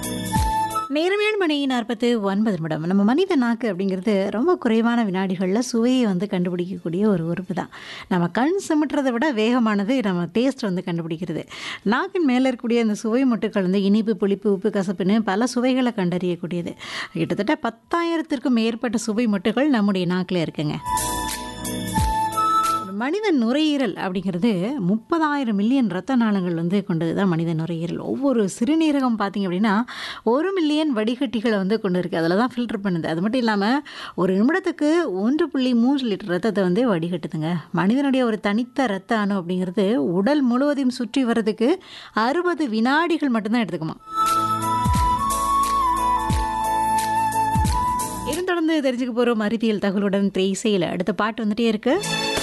நேரம் ஏழு மணி நாற்பத்து ஒன்பது நிமிடம் நம்ம மனித நாக்கு அப்படிங்கிறது ரொம்ப குறைவான வினாடிகளில் சுவையை வந்து கண்டுபிடிக்கக்கூடிய ஒரு உறுப்பு தான் நம்ம கண் சிமிட்டுறதை விட வேகமானது நம்ம டேஸ்ட் வந்து கண்டுபிடிக்கிறது நாக்கின் மேலே இருக்கக்கூடிய அந்த சுவை முட்டுக்கள் வந்து இனிப்பு புளிப்பு உப்பு கசப்புன்னு பல சுவைகளை கண்டறியக்கூடியது கிட்டத்தட்ட பத்தாயிரத்திற்கும் மேற்பட்ட சுவை முட்டுகள் நம்முடைய நாக்கில் இருக்குங்க ஒரு மனித நுரையீரல் அப்படிங்கிறது முப்பதாயிரம் மில்லியன் ரத்த நாளங்கள் வந்து கொண்டது தான் மனித நுரையீரல் ஒவ்வொரு சிறுநீரகம் பார்த்திங்க அப்படின்னா ஒரு மில்லியன் வடிகட்டிகளை வந்து கொண்டு இருக்குது அதில் தான் ஃபில்டர் பண்ணுது அது மட்டும் இல்லாமல் ஒரு நிமிடத்துக்கு ஒன்று புள்ளி மூன்று லிட்டர் ரத்தத்தை வந்து வடிகட்டுதுங்க மனிதனுடைய ஒரு தனித்த ரத்த அணு அப்படிங்கிறது உடல் முழுவதையும் சுற்றி வர்றதுக்கு அறுபது வினாடிகள் மட்டும்தான் எடுத்துக்குமா இதன் தொடர்ந்து தெரிஞ்சுக்க போகிறோம் அறிவியல் தகவலுடன் திரை இசையில் அடுத்த பாட்டு வந்துட்டே இருக்கு